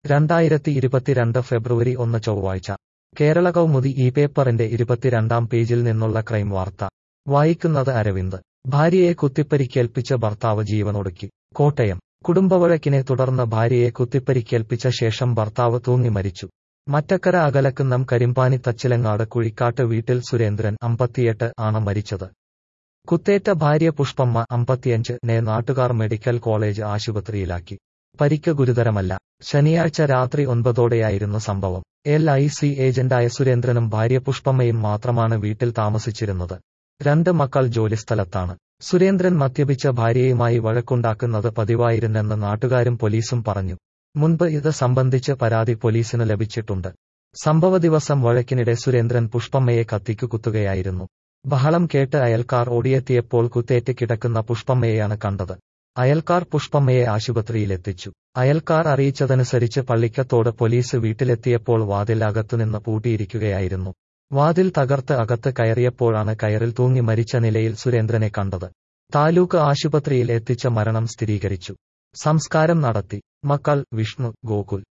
രണ്ടായിരത്തി ഇരുപത്തിരണ്ട് ഫെബ്രുവരി ഒന്ന് ചൊവ്വാഴ്ച കേരള കൗമുദി ഈ പേപ്പറിന്റെ ഇരുപത്തിരണ്ടാം പേജിൽ നിന്നുള്ള ക്രൈം വാർത്ത വായിക്കുന്നത് അരവിന്ദ് ഭാര്യയെ കുത്തിപ്പരിക്കേൽപ്പിച്ച ഭർത്താവ് ജീവനൊടുക്കി കോട്ടയം കുടുംബവഴക്കിനെ തുടർന്ന് ഭാര്യയെ കുത്തിപ്പരിക്കേൽപ്പിച്ച ശേഷം ഭർത്താവ് തൂങ്ങി മരിച്ചു മറ്റക്കര അകലക്കുന്നം കരിമ്പാനി തച്ചിലങ്ങാട് കുഴിക്കാട്ട് വീട്ടിൽ സുരേന്ദ്രൻ അമ്പത്തിയെട്ട് ആണ് മരിച്ചത് കുത്തേറ്റ ഭാര്യ പുഷ്പമ്മ അമ്പത്തിയഞ്ച് നെ നാട്ടുകാർ മെഡിക്കൽ കോളേജ് ആശുപത്രിയിലാക്കി പരിക്ക് ഗുരുതരമല്ല ശനിയാഴ്ച രാത്രി ഒൻപതോടെയായിരുന്നു സംഭവം എൽ ഐ സി ഏജന്റായ സുരേന്ദ്രനും ഭാര്യ പുഷ്പമ്മയും മാത്രമാണ് വീട്ടിൽ താമസിച്ചിരുന്നത് രണ്ട് മക്കൾ ജോലിസ്ഥലത്താണ് സുരേന്ദ്രൻ മദ്യപിച്ച ഭാര്യയുമായി വഴക്കുണ്ടാക്കുന്നത് പതിവായിരുന്നെന്ന് നാട്ടുകാരും പോലീസും പറഞ്ഞു മുൻപ് ഇത് സംബന്ധിച്ച് പരാതി പോലീസിന് ലഭിച്ചിട്ടുണ്ട് സംഭവ ദിവസം വഴക്കിനിടെ സുരേന്ദ്രൻ പുഷ്പമ്മയെ കത്തിക്കു കുത്തുകയായിരുന്നു ബഹളം കേട്ട് അയൽക്കാർ ഓടിയെത്തിയപ്പോൾ കുത്തേറ്റ് കിടക്കുന്ന പുഷ്പമ്മയെയാണ് കണ്ടത് അയൽക്കാർ പുഷ്പമ്മയെ ആശുപത്രിയിലെത്തിച്ചു അയൽക്കാർ അറിയിച്ചതനുസരിച്ച് പള്ളിക്കത്തോട് പോലീസ് വീട്ടിലെത്തിയപ്പോൾ വാതിൽ അകത്തുനിന്ന് പൂട്ടിയിരിക്കുകയായിരുന്നു വാതിൽ തകർത്ത് അകത്ത് കയറിയപ്പോഴാണ് കയറിൽ തൂങ്ങി മരിച്ച നിലയിൽ സുരേന്ദ്രനെ കണ്ടത് താലൂക്ക് ആശുപത്രിയിൽ എത്തിച്ച മരണം സ്ഥിരീകരിച്ചു സംസ്കാരം നടത്തി മക്കൾ വിഷ്ണു ഗോകുൽ